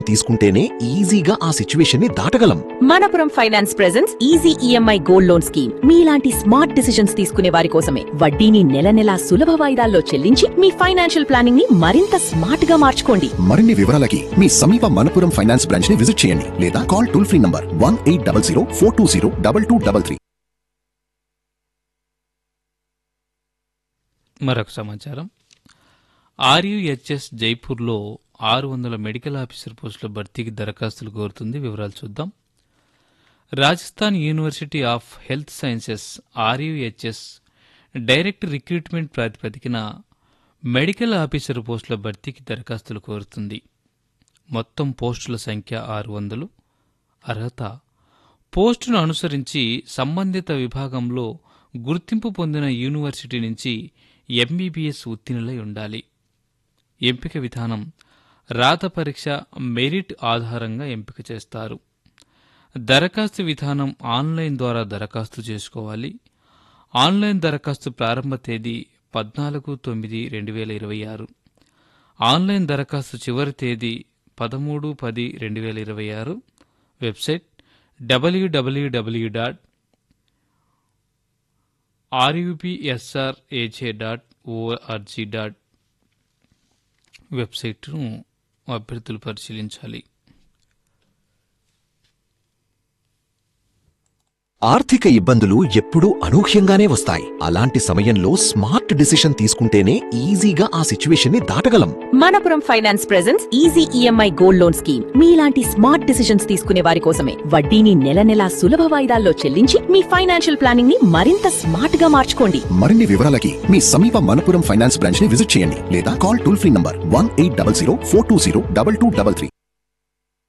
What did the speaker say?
తీసుకుంటేనే ఈజీగా ఆ సిచ్యువేషన్ ని దాటగలం Manappuram finance presence easy EMI gold loan scheme మీలాంటి స్మార్ట్ డిసిషన్స్ తీసుకునే వారి కోసమే వడ్డీని నెల నెలా సులభ వాయిదాల్లో చెల్లించి మీ ఫైనాన్షియల్ ప్లానింగ్ ని మరింత స్మార్ట్ గా మార్చుకోండి మరిన్ని వివరాలకి మీ సమీప మనపురం ఫైనాన్స్ బ్రాంచ్ ని విజిట్ చేయండి లేదా call toll free number one eight double zero four two zero double two double three మరొక సమాచారం ఆర్యుహెచ్ఎస్ జైపూర్లో ఆరు వందల మెడికల్ ఆఫీసర్ పోస్టుల భర్తీకి దరఖాస్తులు కోరుతుంది వివరాలు చూద్దాం Rajasthan university of health sciences RUHS direct recruitment ప్రాతిపదికన మెడికల్ ఆఫీసర్ పోస్టుల భర్తీకి దరఖాస్తులు కోరుతుంది మొత్తం పోస్టుల సంఖ్య ఆరు వందలు అర్హత పోస్టును అనుసరించి సంబంధిత విభాగంలో గుర్తింపు పొందిన యూనివర్సిటీ నుంచి ఎంబీబీఎస్ ఉత్తీర్ణులై ఉండాలి ఎంపిక విధానం రాత పరీక్ష మెరిట్ ఆధారంగా ఎంపిక చేస్తారు దరఖాస్తు విధానం ఆన్లైన్ ద్వారా దరఖాస్తు చేసుకోవాలి ఆన్లైన్ దరఖాస్తు ప్రారంభ తేదీ పద్నాలుగు తొమ్మిది రెండు వేల ఇరవై ఆరు ఆన్లైన్ దరఖాస్తు చివరి తేదీ పదమూడు పది రెండు వేల ఇరవై ఆరు website WWW dot RUPSRAJ dot ORG dot వెబ్సైట్ను అభ్యర్థులు పరిశీలించాలి ఆర్థిక ఇబ్బందులు ఎప్పుడూ అనూహ్యంగానే వస్తాయి అలాంటి సమయంలో స్మార్ట్ డిసిషన్ తీసుకుంటేనే ఈజీగా ఆ సిచ్యువేషన్ ని దాటగలం Manappuram finance presence easy EMI gold loan scheme మీలాంటి స్మార్ట్ డిసిషన్స్ తీసుకునే వారి కోసమే వడ్డీని నెల నెలా సులభ వాయిదాల్లో చెల్లించి మీ ఫైనాన్షియల్ ప్లానింగ్ ని మరింత స్మార్ట్ గా మార్చుకోండి మరిన్ని వివరాలకి మీ సమీప మనపురం ఫైనాన్స్ బ్రాంచ్ ని విజిట్ చేయండి లేదా call toll free number one eight double zero four two zero double two double three